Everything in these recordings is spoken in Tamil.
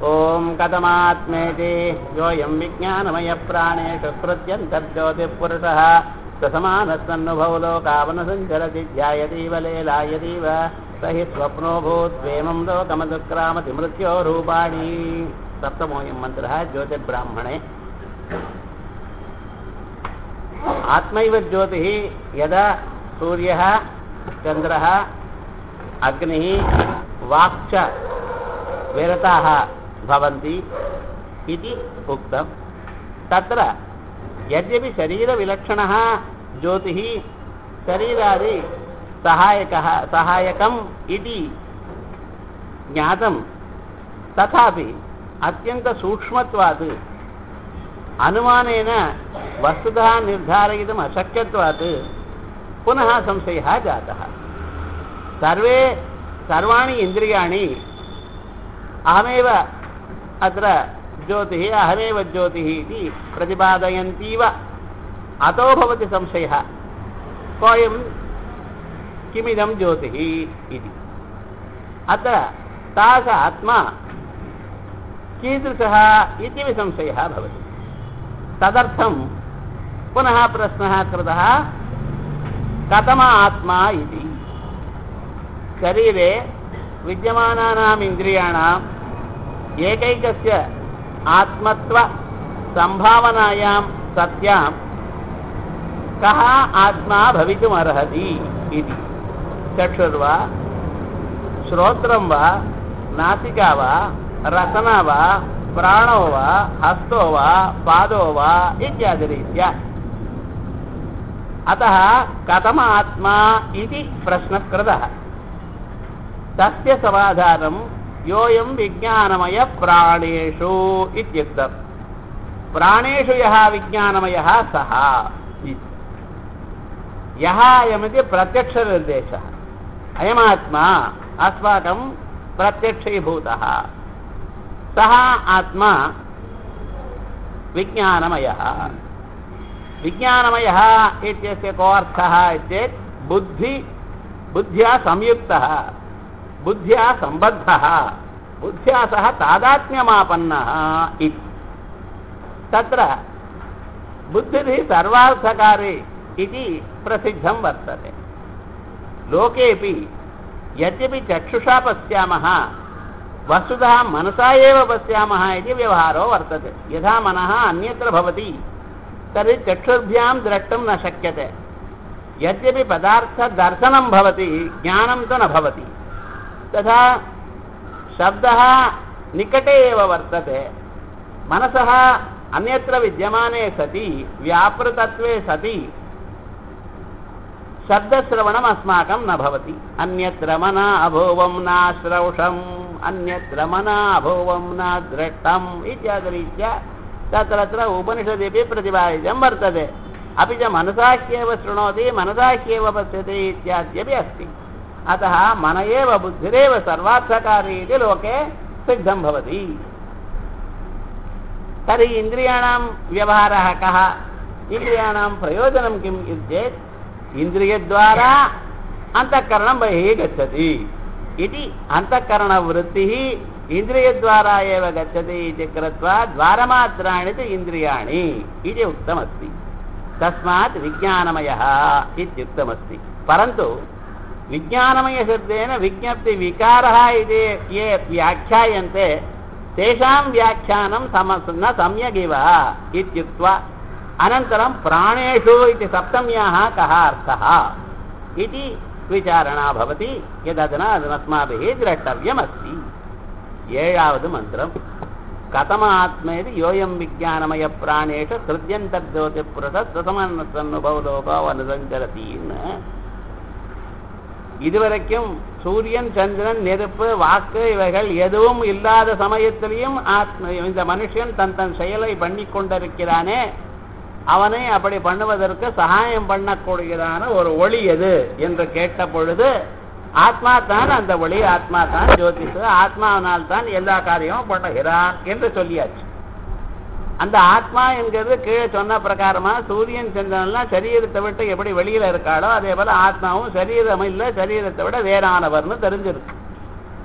ॐ कथमात्मेति योऽयं विज्ञानमयः प्राणेषु कृत्यन्तर्ज्योतिः पुरुषः ससमानस्सन्नुभौ लोकावनसञ्चरति ध्यायतीव लेलायतीव स हि स्वप्नो भूत्वेमं लोकमदुक्रामति मृत्योरूपाणि सप्तमोऽयं मन्त्रः ज्योतिर्ब्राह्मणे आत्मैव ज्योतिः यदा सूर्यः चन्द्रः अग्निः वाक् च विरताः भवन्ति इति उक्तं तत्र यद्यपि शरीरविलक्षणः ज्योतिः शरीरादि सहायकः सहायकम् इति ज्ञातं तथापि अत्यन्तसूक्ष्मत्वात् अनुमानेन वस्तुतः निर्धारयितुम् अशक्यत्वात् पुनः संशयः जातः सर्वे सर्वाणि इन्द्रियाणि अहमेव अत्र ज्योतिः अहमेव ज्योतिः इति प्रतिपादयन्तीव अतो भवति संशयः कोऽयं किमिदं ज्योतिः इति अत्र तास आत्मा कीदृशः इति संशयः भवति तदर्थं पुनः प्रश्नः कृतः कथम आत्मा इति शरीरे विद्यमानानाम् इन्द्रियाणाम् एकैकस्य आत्मत्वसम्भावनायां सत्यां कः आत्मा भवितुमर्हति इति चक्षुर्वा श्रोत्रं वा नासिका वा रसना वा प्राणो वा हस्तो वा पादो वा इत्यादिरीत्या अतः कथम आत्मा इति प्रश्नः कृतः तस्य समाधानं योऽयं विज्ञानमयः प्राणेषु इत्युक्तम् प्राणेषु यः विज्ञानमयः सः यः अयमिति प्रत्यक्षनिर्देशः अयमात्मा अस्माकं प्रत्यक्षीभूतः सः आत्मा विज्ञानमयः विज्ञानमयः इत्यस्य को अर्थः चेत् बुद्धि बुद्ध्या संयुक्तः बुद्ध्या सम्बद्धः बुद्ध्या सह तादात्म्यमापन्नः इति तत्र बुद्धिः सर्वार्थकारी इति प्रसिद्धं वर्तते लोकेपि यद्यपि चक्षुषा पश्यामः वस्तुतः मनसा एव पश्यामः इति व्यवहारो वर्तते यथा मनः अन्यत्र भवति तर्हि चक्षुर्भ्यां द्रष्टुं न शक्यते यद्यपि पदार्थदर्शनं भवति ज्ञानं तु न भवति तथा शब्दः निकटे एव वर्तते मनसः अन्यत्र विद्यमाने सति व्यापृतत्वे सति शब्दश्रवणम् अस्माकं न भवति अन्यत्र मन अभूवं नाश्रौषम् अन्यत्र मन अभूवं न दृष्टम् इत्यादिरीत्या तत्र उपनिषदपि प्रतिपादितं वर्तते अपि च मनसा ह्येव शृणोति मनसा ह्येव पश्यति इत्याद्यपि अस्ति अतः मन एव बुद्धिरेव सर्वार्थकारी इति लोके सिद्धं भवति तर्हि इन्द्रियाणां व्यवहारः कः इन्द्रियाणां प्रयोजनं किम् इति चेत् इन्द्रियद्वारा अन्तःकरणं बहिः गच्छति इति अन्तःकरणवृत्तिः इन्द्रियद्वारा एव गच्छति इति कृत्वा द्वारमात्राणि तु इन्द्रियाणि इति उक्तमस्ति तस्मात् विज्ञानमयः इत्युक्तमस्ति परन्तु विज्ञानमयशब्देन विज्ञप्तिविकारः इति ये व्याख्यायन्ते तेषां व्याख्यानं सम न सम्यगिव इत्युक्त्वा अनन्तरं प्राणेषु इति सप्तम्याः कः अर्थः इति विचारणा भवति यदधुना अस्माभिः द्रष्टव्यमस्ति ஏழாவது மந்திரம் கதமாத்மேதி யோயம் விஜானமய பிராணேஷ கிருத்தியந்தர்ஜோதி புருஷ சுசமன்னசன்னுபவ லோகோ அனுசஞ்சரத்தின்னு இதுவரைக்கும் சூரியன் சந்திரன் நெருப்பு வாக்கு இவைகள் எதுவும் இல்லாத சமயத்திலையும் ஆத்ம இந்த மனுஷன் தன் தன் செயலை பண்ணி கொண்டிருக்கிறானே அவனை அப்படி பண்ணுவதற்கு சகாயம் பண்ணக்கூடியதான ஒரு ஒளி எது என்று கேட்ட பொழுது ஆத்மா தான் அந்த ஒளி ஆத்மா தான் ஜோதிஷு ஆத்மாவினால் தான் எல்லா காரியமும் பண்ணுகிறான் என்று சொல்லியாச்சு அந்த ஆத்மா என்கிறது கீழே சொன்ன பிரகாரமா சூரியன் சந்திரன்லாம் சரீரத்தை விட்டு எப்படி வெளியில இருக்காளோ அதே போல ஆத்மாவும் சரீரம் இல்லை சரீரத்தை விட வேறானவர்னு தெரிஞ்சிருக்கு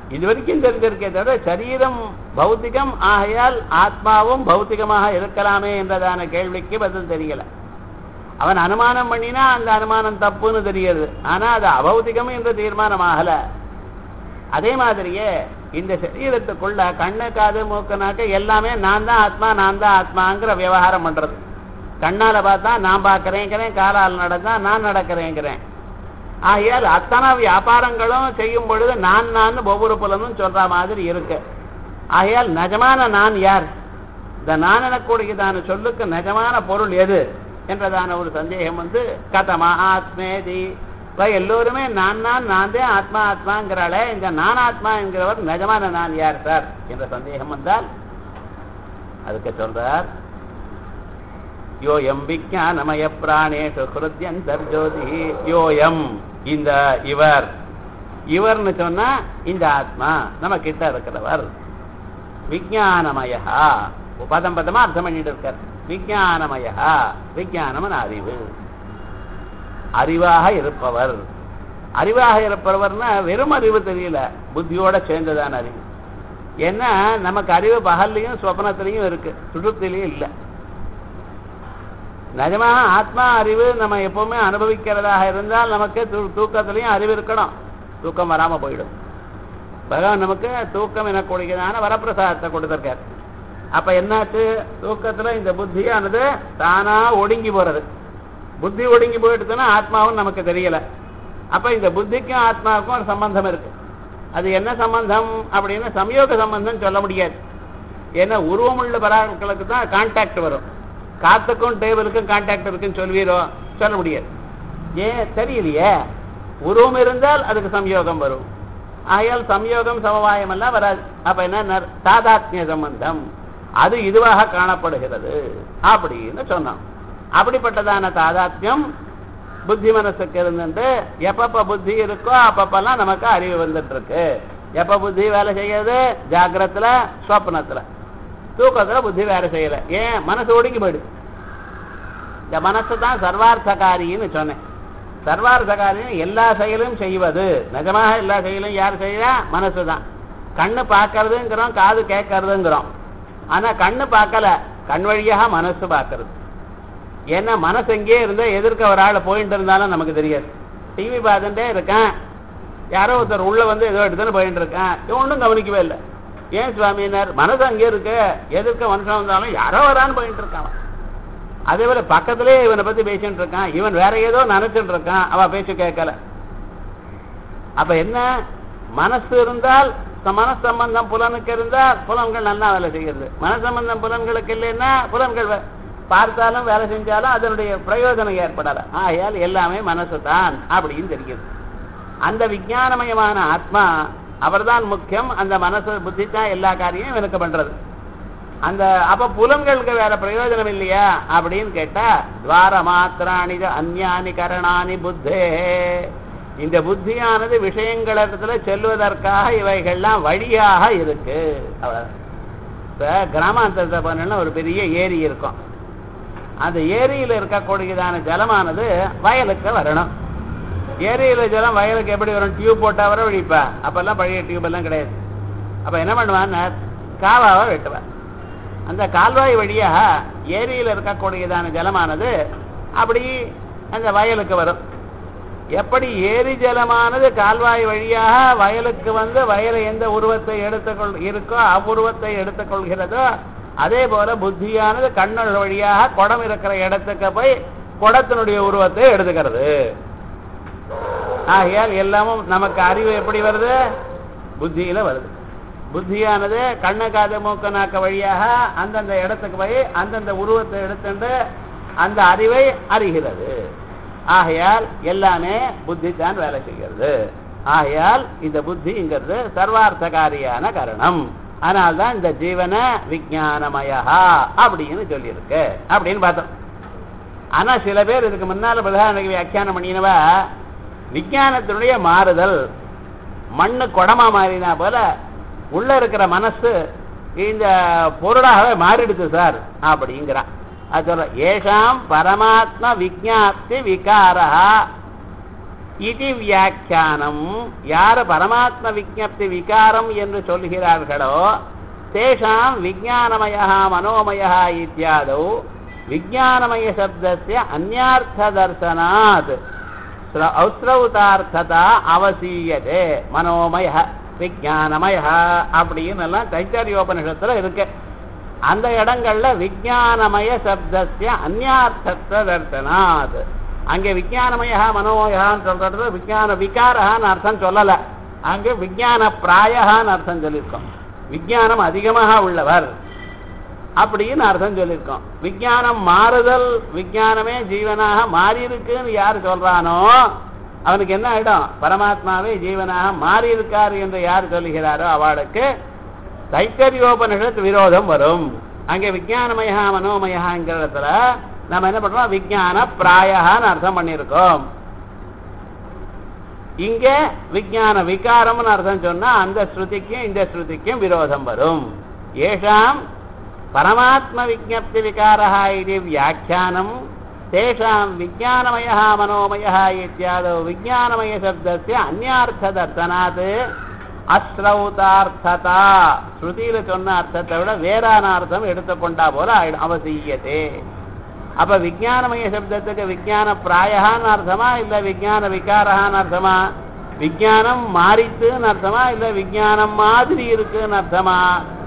இது வரைக்கும் தெரிஞ்சிருக்கே தவிர சரீரம் பௌத்திகம் ஆகையால் ஆத்மாவும் பௌத்திகமாக இருக்கலாமே என்றதான கேள்விக்கு பதில் தெரியல அவன் அனுமானம் பண்ணினா அந்த அனுமானம் தப்புன்னு தெரியுது ஆனா அது அபௌத்திகம் என்று தீர்மானம் ஆகல அதே மாதிரியே இந்த சரீரத்துக்குள்ள கண்ணு காது மூக்கு நாக்கு எல்லாமே நான் தான் ஆத்மா நான் தான் ஆத்மாங்கிற விவகாரம் பண்றது கண்ணால பார்த்தா நான் பார்க்கறேங்கிறேன் காலால் நடந்தா நான் நடக்கிறேங்கிறேன் ஆகையால் அத்தனை வியாபாரங்களும் செய்யும் பொழுது நான் நான் ஒவ்வொரு புலனும் சொல்ற மாதிரி இருக்கு ஆகையால் நிஜமான நான் யார் இந்த நான் எனக்கூடியதான சொல்லுக்கு நிஜமான பொருள் எது என்றதான ஒரு சந்தேகம் வந்து கதமா ஆத்மேதி இப்ப எல்லோருமே நான் நான் நான் தான் ஆத்மா ஆத்மாங்கிறாளே இந்த நான் ஆத்மா என்கிறவர் நிஜமான நான் யார் சார் என்ற சந்தேகம் வந்தால் அதுக்கு சொல்றார் யோயம் விஜானமய பிராணேஷு ஹிருத்யந்தர்ஜோதி யோயம் இந்த இவர் இவர்னு சொன்னா இந்த ஆத்மா நம்ம கிட்ட இருக்கிறவர் விஜானமயா பதம் பதமா அர்த்தம் பண்ணிட்டு இருக்கார் விஜானமயா விஜானமன் அறிவு அறிவாக இருப்பவர் அறிவாக இருப்பவர்னா வெறும் அறிவு தெரியல புத்தியோட சேர்ந்ததான அறிவு ஏன்னா நமக்கு அறிவு பகல்லையும் சொப்னத்திலையும் இருக்கு சுடுத்திலையும் இல்லை நிஜமாக ஆத்மா அறிவு நம்ம எப்பவுமே அனுபவிக்கிறதாக இருந்தால் நமக்கு தூ- தூக்கத்திலையும் அறிவு இருக்கணும் தூக்கம் வராம போயிடும் பகவான் நமக்கு தூக்கம் எனக்கூடியதான வரப்பிரசாதத்தை கொடுத்திருக்காரு அப்ப என்னாச்சு தூக்கத்துல இந்த புத்தியானது தானா ஒடுங்கி போறது புத்தி ஒடுங்கி போயிடுச்சுன்னா ஆத்மாவும் நமக்கு தெரியல அப்ப இந்த புத்திக்கும் ஆத்மாவுக்கும் ஒரு சம்பந்தம் இருக்கு அது என்ன சம்பந்தம் அப்படின்னு சம்யோக சம்பந்தம் சொல்ல முடியாது ஏன்னா உருவமுள்ள பராக்களுக்கு தான் கான்டாக்ட் வரும் காத்துக்கும் டேபிளுக்கும் கான்டாக்ட் இருக்குன்னு சொல்வீரோ சொல்ல முடியாது ஏன் தெரியலையே உருவம் இருந்தால் அதுக்கு சம்யோகம் வரும் ஆகையால் சம்யோகம் சமவாயம் எல்லாம் வராது அப்ப என்ன தாதாத்மிய சம்பந்தம் அது இதுவாக காணப்படுகிறது அப்படின்னு சொன்னோம் அப்படிப்பட்டதான தாதாத்மியம் புத்தி மனசுக்கு இருந்துட்டு எப்பப்ப புத்தி இருக்கோ அப்பப்பெல்லாம் நமக்கு அறிவு வந்துட்டு இருக்கு எப்ப புத்தி வேலை செய்யுது ஜாக்கிரத்துல ஸ்வப்னத்துல தூக்கத்துல புத்தி வேலை செய்யல ஏன் மனசு ஒடுங்கி போயிடுது இந்த மனசு தான் சர்வார்த்தகாரின்னு சொன்னேன் சர்வார்த்தகாரின்னு எல்லா செயலும் செய்வது நிஜமாக எல்லா செயலும் யார் செய்யறா மனசு தான் கண்ணு பார்க்கறதுங்கிறோம் காது கேட்கறதுங்கிறோம் ஆனா கண்ணு பார்க்கல கண் வழியாக மனசு பார்க்கறது ஏன்னா மனசு எங்கேயே இருந்தா எதிர்க்க ஒரு ஆள் போயிட்டு இருந்தாலும் நமக்கு தெரியாது டிவி பார்த்துட்டே இருக்கேன் யாரோ ஒருத்தர் உள்ள வந்து ஏதோ எடுத்துன்னு போயிட்டு இருக்கேன் இவன் ஒன்றும் கவனிக்கவே இல்லை ஏன் சுவாமினார் மனசு அங்கே இருக்கு எதிர்க்க மனுஷன் வந்தாலும் யாரோ வரான்னு போயிட்டு இருக்கான் அதே போல பக்கத்திலே இவனை பத்தி பேசிட்டு இருக்கான் இவன் வேற ஏதோ நினைச்சிட்டு இருக்கான் அவ பேச்சு கேட்கல அப்ப என்ன மனசு இருந்தால் ச- மனசு சம்பந்தம் புலனுக்கு இருந்தால் புலன்கள் நல்லா வேலை செய்கிறது மனசு சம்பந்தம் புலன்களுக்கு இல்லைன்னா புலன்கள் வே- பார்த்தாலும் வேலை செஞ்சாலும் அதனுடைய பிரயோஜனம் ஏற்படல ஆகையால் எல்லாமே மனசு தான் அப்படின்னு தெரிகிறது அந்த விஞ்ஞானமயமான ஆத்மா அவர்தான் முக்கியம் அந்த மனசு புத்தி தான் எல்லா காரியமும் இவனுக்கு பண்றது அந்த அப்ப புலன்களுக்கு வேற பிரயோஜனம் இல்லையா அப்படின்னு கேட்டா துவார மாத்திராணி அந்யானி கரணானி புத்தே இந்த புத்தியானது விஷயங்களிடத்துல செல்வதற்காக இவைகள்லாம் வழியாக இருக்கு அவ்வளவுதான். இப்ப கிராமாந்தரத்தை பண்ணா ஒரு பெரிய ஏரி இருக்கும் அந்த ஏரியில இருக்கக்கூடியதான ஜலமானது வயலுக்கு வரணும் ஏரியில ஜலம் வயலுக்கு எப்படி வரும் டியூப் போட்டா வர வழிப்பா அப்பெல்லாம் பழைய டியூப் எல்லாம் கிடையாது அப்ப என்ன பண்ணுவான்னு காவாவை வெட்டுவான் அந்த கால்வாய் வழியாக ஏரியில இருக்கக்கூடியதான ஜலமானது அப்படி அந்த வயலுக்கு வரும் எப்படி ஏரி ஜலமானது கால்வாய் வழியாக வயலுக்கு வந்து வயலை எந்த உருவத்தை எடுத்துக்கொள் இருக்கோ அவ்வுருவத்தை எடுத்துக்கொள்கிறதோ அதே போல புத்தியானது கண்ணல் வழியாக குடம் இருக்கிற இடத்துக்கு போய் குடத்தினுடைய உருவத்தை எடுத்துக்கிறது ஆகையால் எல்லாமும் நமக்கு அறிவு எப்படி வருது புத்தியில வருது புத்தியானது கண்ண காது மூக்க நாக்க வழியாக அந்தந்த இடத்துக்கு போய் அந்தந்த உருவத்தை எடுத்துட்டு அந்த அறிவை அறிகிறது ஆகையால் எல்லாமே புத்தி தான் வேலை செய்கிறது ஆகையால் இந்த புத்திங்கிறது சர்வார்த்தகாரியான காரணம் அதனால்தான் இந்த ஜீவன விஜயானமயா அப்படின்னு சொல்லியிருக்கு அப்படின்னு பார்த்தோம் ஆனா சில பேர் இதுக்கு முன்னால பிரதான வியாக்கியானம் பண்ணினவ விஞ்ஞானத்தினுடைய மாறுதல் மண்ணு குடமா மாறினா போல உள்ள இருக்கிற மனசு இந்த பொருளாகவே மாறிடுச்சு சார் அப்படிங்கிறான் அது சொல்ற ஏஷாம் பரமாத்ம விஜாப்தி விகாரா இது வியாக்கியானம் யார் பரமாத்ம விஜப்தி விகாரம் என்று சொல்கிறார்களோ தேஷாம் விஜானமய மனோமய இத்தியாதௌ விஜானமய சப்தஸ்ய அந்யார்த்த தர்சனாத் ஔஸ்ரௌதார்த்ததா அவசீயதே மனோமய விஜானமய அப்படின்னு எல்லாம் தைத்தரியோபனிஷத்துல இருக்கு அந்த இடங்கள்ல விஜானமய சப்தஸ்ய அந்யார்த்த தர்சனாத் அங்கே விஜயானமயா மனோமயான்னு சொல்றது விஜயான விகாரஹான்னு அர்த்தம் சொல்லல அங்கே விஜயான பிராயகான்னு அர்த்தம் சொல்லியிருக்கோம் விஜயானம் அதிகமாக உள்ளவர் அப்படின்னு அர்த்தம் சொல்லியிருக்கோம் விஜயானம் மாறுதல் விஜயானமே ஜீவனாக மாறி இருக்குன்னு யார் சொல்றானோ அவனுக்கு என்ன ஆயிடும் பரமாத்மாவே ஜீவனாக மாறி இருக்கார் என்று யார் சொல்லுகிறாரோ அவளுக்கு தைத்தரியோபனிஷத் விரோதம் வரும் அங்கே விஜயானமயா மனோமயாங்கிற இடத்துல நம்ம என்ன பண்றோம் விஜயான பிராயகான்னு அர்த்தம் பண்ணியிருக்கோம் இங்க விஜயான விகாரம்னு அர்த்தம் சொன்னா அந்த ஸ்ருதிக்கும் இந்த ஸ்ருதிக்கும் விரோதம் வரும் ஏஷாம் பரமாத்ம விஜப்தி விகாரா இது வியாக்கியானம் தேஷாம் விஜயானமய மனோமய இத்தியாதோ விஜயானமய சப்தஸ்ய அந்யார்த்த தர்சனாத் அஸ்ரௌதார்த்ததா ஸ்ருதியில சொன்ன அர்த்தத்தை விட வேறான அர்த்தம் எடுத்துக்கொண்டா போல ஆயிடும் அவசியத்தே அப்ப விஜயானமய சப்தத்துக்கு விஜயான பிராயகான்னு அர்த்தமா இல்ல விஜயான விகாரகான்னு அர்த்தமா விஜயானம் மாறித்துன்னு அர்த்தமா இல்ல விஜயானம் மாதிரி இருக்குன்னு அர்த்தமா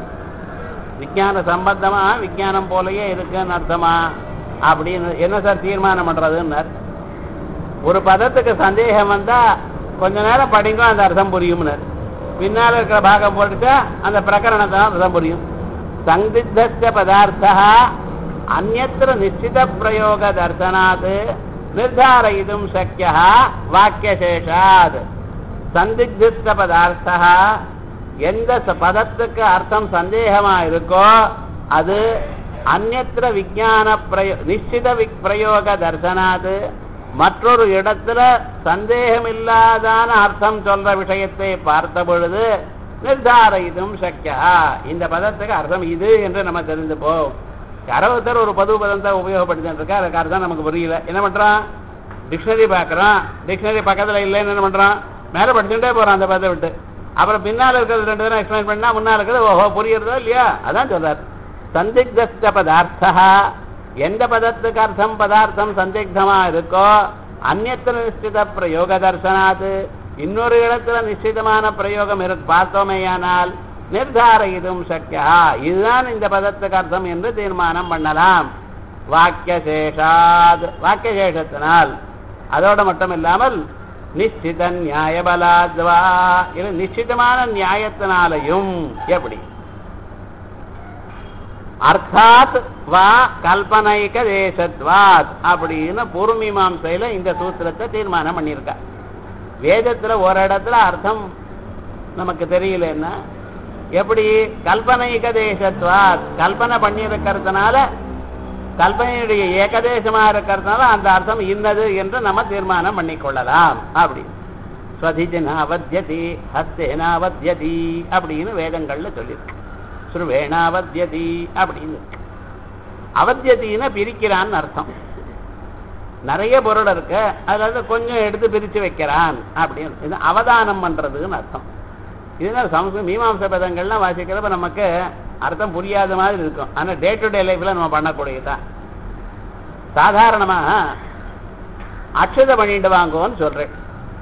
விஜயான சம்பந்தமா விஜயானம் போலயே இருக்குன்னு அர்த்தமா அப்படின்னு என்ன சார் தீர்மானம் பண்றதுன்னு ஒரு பதத்துக்கு சந்தேகம் வந்தா கொஞ்ச நேரம் படிங்க அந்த அர்த்தம் புரியும்னு பின்னால இருக்கிற பாகம் போட்டுட்டா அந்த பிரகரணத்தை அர்த்தம் புரியும் சந்தித்த பதார்த்தா அந்நத்திர நிச்சித பிரயோக தர்சனாத் நிர்தாரயிதும் சக்கிய வாக்கியசேஷாத் சந்தித்த பதார்த்தா எந்த பதத்துக்கு அர்த்தம் சந்தேகமா இருக்கோ அது அந்நத்திர விஜான பிரயோ நிச்சித பிரயோக தர்சனாத் மற்றொரு இடத்துல சந்தேகம் இல்லாதான அர்த்தம் சொல்ற விஷயத்தை பார்த்த பொழுது நிர்தாரயிதும் சக்கியா இந்த பதத்துக்கு அர்த்தம் இது என்று நம்ம தெரிந்துப்போம் யாரோ ஒருத்தர் ஒரு பொது பதம் தான் உபயோகப்படுத்திட்டு இருக்கா அதுக்கு அர்த்தம் நமக்கு புரியல என்ன பண்றான் டிக்ஷனரி பார்க்கறான் டிக்ஷனரி பக்கத்துல இல்லைன்னு என்ன பண்றான் மேல படிச்சுட்டே போறான் அந்த பதத்தை விட்டு அப்புறம் பின்னால இருக்கிறது ரெண்டு பேரும் எக்ஸ்பிளைன் பண்ணா முன்னால இருக்கிறது ஓஹோ புரியுறதோ இல்லையா அதான் சொல்றார் சந்திக்த பதார்த்தா எந்த பதத்துக்கு அர்த்தம் பதார்த்தம் சந்திக்தமா இருக்கோ அந்நத்திர நிச்சித பிரயோக தர்சனாது இன்னொரு இடத்துல நிச்சயமான பிரயோகம் இருக்கு பார்த்தோமேயானால் நிர்தாரயிதும் சக்கியா இதுதான் இந்த பதத்துக்கு அர்த்தம் என்று தீர்மானம் பண்ணலாம் வாக்கியசேஷாத் வாக்கியசேஷத்தினால் அதோட மட்டும் இல்லாமல் நிச்சித நியாய பலாத்வா இது நிச்சிதமான நியாயத்தினாலையும் எப்படி அர்த்தாத் வா கல்பனைக தேசத்வாத் அப்படின்னு பூர்வமீமாசையில இந்த சூத்திரத்தை தீர்மானம் பண்ணியிருக்கா வேதத்துல ஒரு இடத்துல அர்த்தம் நமக்கு தெரியலன்னா எப்படி கல்பனைக தேசத்வாத் கல்பனை பண்ணி இருக்கிறதுனால கல்பனையுடைய ஏகதேசமா இருக்கிறதுனால அந்த அர்த்தம் இன்னது என்று நம்ம தீர்மானம் பண்ணிக்கொள்ளலாம் அப்படி ஸ்வதிஜனாவத்யதி ஹஸ்தேனாவத்யதி அப்படின்னு வேதங்கள்ல சொல்லியிருக்கு ஸ்ருவேணாவத்யதி அப்படின்னு இருக்கு அவத்தியத்தின்னு பிரிக்கிறான்னு அர்த்தம் நிறைய பொருள் இருக்கு அதுல இருந்து கொஞ்சம் எடுத்து பிரிச்சு வைக்கிறான் அப்படின்னு இது அவதானம் பண்றதுன்னு அர்த்தம் இதனால சமஸ்கிருத மீமாம்ச பதங்கள்லாம் வாசிக்கிறப்ப நமக்கு அர்த்தம் புரியாத மாதிரி இருக்கும் ஆனா டே டு டே லைஃப்ல நம்ம பண்ணக்கூடியதுதான் சாதாரணமா அக்ஷதை பண்ணிட்டு வாங்குவோன்னு சொல்றேன்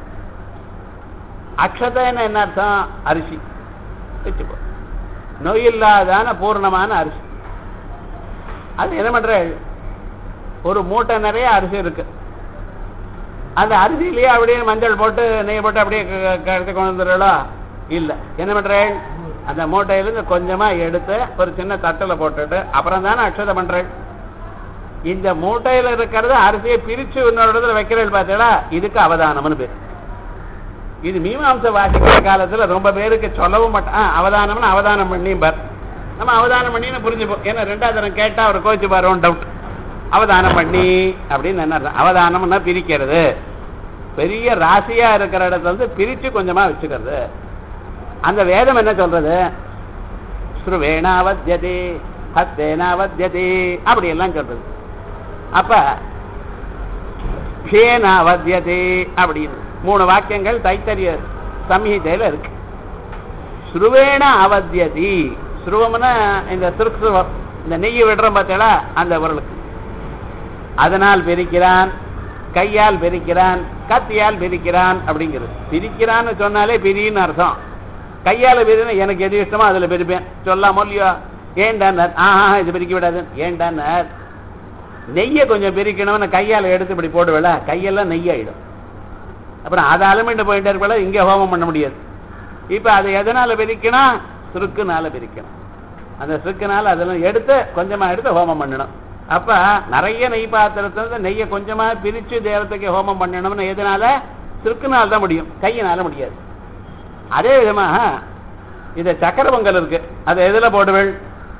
அக்ஷதைன்னு என்ன அர்த்தம் அரிசி வச்சுப்போ நோயில்லாதான பூர்ணமான அரிசி அது என்ன பண்ற ஒரு மூட்டை நிறைய அரிசி இருக்கு அந்த அரிசியிலேயே அப்படியே மஞ்சள் போட்டு நெய் போட்டு அப்படியே கழுத்து கொண்டு வந்துடுறோ இல்ல என்ன பண்றேன் அந்த மூட்டையிலிருந்து கொஞ்சமா எடுத்து ஒரு சின்ன தட்டுல போட்டுட்டு அப்புறம் தானே அக்ஷதை பண்றேன் இந்த மூட்டையில இருக்கிறது அரிசியை பிரிச்சு இன்னொரு இடத்துல வைக்கிறேன் பார்த்தீங்களா இதுக்கு அவதானம்னு பேர் இது மீமாம்ச வாசிக்கிற காலத்துல ரொம்ப பேருக்கு சொல்லவும் மாட்டான் அவதானம்னு அவதானம் பண்ணி பார் நம்ம அவதானம் பண்ணின்னு புரிஞ்சுப்போம் ஏன்னா ரெண்டாவது தரம் கேட்டா அவர் கோச்சு பாரு டவுட் அவதானம் பண்ணி அப்படின்னு என்ன அர்த்தம்? அவதானம்னா பிரிக்கிறது பெரிய ராசியா இருக்கிற இடத்துல வந்து பிரிச்சு கொஞ்சமா வச்சுக்கிறது அந்த வேதம் என்ன சொல்றது ஸ்ருவேணாவத்யதி ஹஸ்தேனாவத்யதி அப்படி எல்லாம் சொல்றது அப்ப ஹேனாவத்யதி அப்படின்னு மூணு வாக்கியங்கள் தைத்தரிய சம்ஹிதையில இருக்கு ஸ்ருவேண அவத்தியதி ஸ்ருவம்னா இந்த திருக்குருவம் இந்த நெய்யை விடுறோம் பார்த்தீங்களா அந்த பொருளுக்கு அதனால் பிரிக்கிறான் கையால் பிரிக்கிறான் கத்தியால் பிரிக்கிறான் அப்படிங்கிறது பிரிக்கிறான்னு சொன்னாலே பிரின்னு அர்த்தம் கையால பிரினா எனக்கு எது இஷ்டமோ அதுல பிரிப்பேன் சொல்லாமோ இல்லையோ ஏண்டான்னார் ஆஹா இது பிரிக்க விடாது ஏண்டான்னார் நெய்யை கொஞ்சம் பிரிக்கணும்னு கையால எடுத்து இப்படி போடுவேல கையெல்லாம் நெய்யாயிடும் அப்புறம் அதை அலுமிண்டு போயிட்டே இருப்பல இங்கே ஹோமம் பண்ண முடியாது இப்போ அதை எதனால பிரிக்கணும் சுருக்குனால பிரிக்கணும் அந்த சுருக்குனால அதெல்லாம் எடுத்து கொஞ்சமா எடுத்து ஹோமம் பண்ணணும் அப்ப நிறைய நெய் பாத்திரத்துல நெய்யை கொஞ்சமா பிரிச்சு தேவத்துக்கு ஹோமம் பண்ணணும்னு எதனால சுருக்குனால தான் முடியும் கையினால முடியாது அதே விதமாக இந்த சக்கர பொங்கல் இருக்கு அதை எதுல போடுவேள்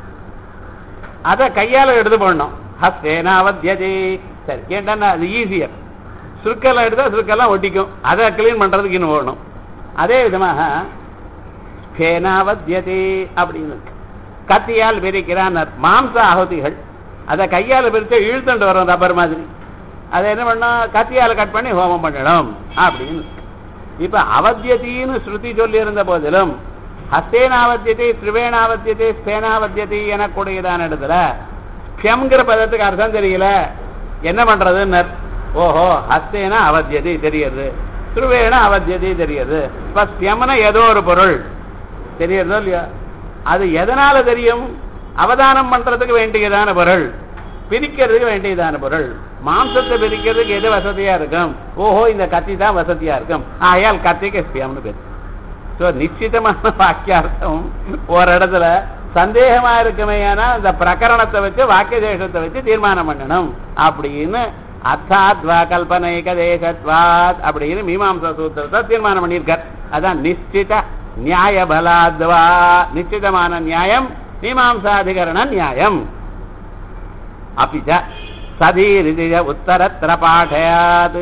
அதை கையால எடுத்து போடணும் ஹஸ்தேனாவத்தியதே சரி ஏன்டா அது ஈஸியர் சுருக்கெல்லாம் எடுத்தா சுருக்கெல்லாம் ஒட்டிக்கும் அதை கிளீன் பண்றதுக்கு இன்னும் ஓடணும் அதே விதமாக ஸ்பேனாவத்தியதே அப்படின்னு இருக்கு கத்தியால் பிரிக்கிறான் மாம்ச ஆகுதிகள் அதை கையால் பிரித்து இழுத்துட்டு வரும் ரப்பர் மாதிரி அதை என்ன பண்ணணும் கத்தியால் கட் பண்ணி ஹோமம் பண்ணணும் அப்படின்னு இருக்கு. இப்ப அவத்தியத்தின்னு ஸ்ருதி சொல்லி இருந்த போதிலும் ஹஸ்தேனாவத்தியத்தை திரிவேணாவத்தியத்தை ஸ்பேனாவத்தியத்தை எனக்கூடியதான இடத்துல ஸ்பியம்ங்கிற பதத்துக்கு அர்த்தம் தெரியல என்ன பண்றதுன்னு ஓஹோ ஹஸ்தேனா அவத்தியதை தெரியுது திருவேண அவத்தியதை தெரியுது இப்ப ஸ்பியம்னா ஏதோ ஒரு பொருள் தெரியறதோ இல்லையா அது எதனால தெரியும் அவதானம் பண்றதுக்கு வேண்டியதான பொருள் பிரிக்கிறதுக்கு வேண்டியதான பொருள் மாம்சத்தை பிரிக்கிறதுக்கு எது வசதியா இருக்கும் ஓஹோ இந்த கத்தி தான் வசதியா இருக்கும் ஆயால் கத்திக்கு ஸ்பியம்னு பேர் ஸோ நிச்சயமான வாக்கியார்த்தம் ஒரு இடத்துல சந்தேகமா இருக்குமே ஏன்னா இந்த பிரகரணத்தை வச்சு வாக்கிய தேசத்தை வச்சு தீர்மானம் பண்ணணும் அப்படின்னு அர்த்தாத்வா கல்பனைக தேசத்வாத் அப்படின்னு மீமாம்சா சூத்திரத்தை தீர்மானம் பண்ணியிருக்கார் அதான் நிச்சித நியாய பலாத்வா நிச்சிதமான நியாயம் மீமாம்சாதிகரண நியாயம் அப்பிச்ச சதீரிதிய உத்தரத்திர பாடயாது